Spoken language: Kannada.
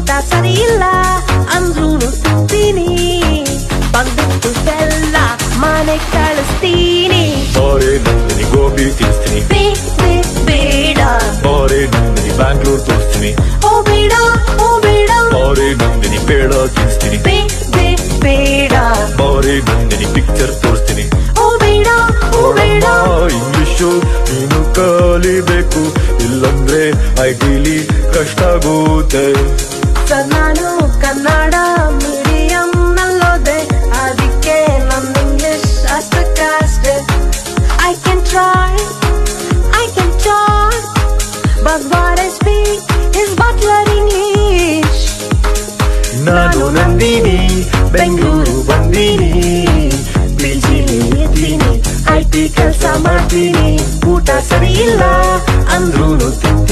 ಊಟ ಸರಿ ಇಲ್ಲ ಅಂದ್ರೂನು ತಿಂತೀನಿ ಬಂದ್ಬಿಟ್ಟು ಬೆಲ್ಲ ಮನೆ ಕಳಿಸ್ತೀನಿ ಸಾರಿ ನಂದಿನಿ ಗೋಬಿ ತಿನ್ಸ್ತೀನಿ ಬೇ ಬೇ ಬೇಡ ಸಾರಿ ನಂದಿನಿ ಬ್ಯಾಂಗ್ಳೂರ್ ತೋರಿಸ್ತೀನಿ ಓ ಬೇಡ ಓ ಬೇಡ ಸಾರಿ ನಂದಿನಿ ಬೇಡ ತಿನ್ಸ್ತೀನಿ ಬೇ ಬೇ ಬೇಡ ಸಾರಿ ನಂದಿನಿ ಪಿಕ್ಚರ್ ತೋರಿಸ್ತೀನಿ ಓ ಬೇಡ ಓ ಬೇಡ ಇಂಗ್ಲಿಷು ನೀನು ಕಲಿಬೇಕು ಇಲ್ಲಂದ್ರೆ ಐಟಿಲಿ ಕಷ್ಟ ಆಗುತ್ತೆ ಸರ್ ನಾನು ಕನ್ನಡ ಮೀಡಿಯಂ ನಲ್ಲೋದೆ ಅದಕ್ಕೆ ನನ್ನ ಇಂಗ್ಲಿಷ್ ಅಷ್ಟಕ್ಕಷ್ಟೇ I can try I can try but what I speak is butler English ನಾನು ನಂದಿನಿ ಬೆಂಗಳೂರು ಬಂದೀನಿ ಪಿಜಿಲಿ ಇದ್ದೀನಿ ಐ ಟಿ ಕೆಲಸ ಮಾಡ್ತೀನಿ ಊಟ ಸರಿ ಇಲ್ಲ ಅಂದ್ರೂ ತಿಂತೀನಿ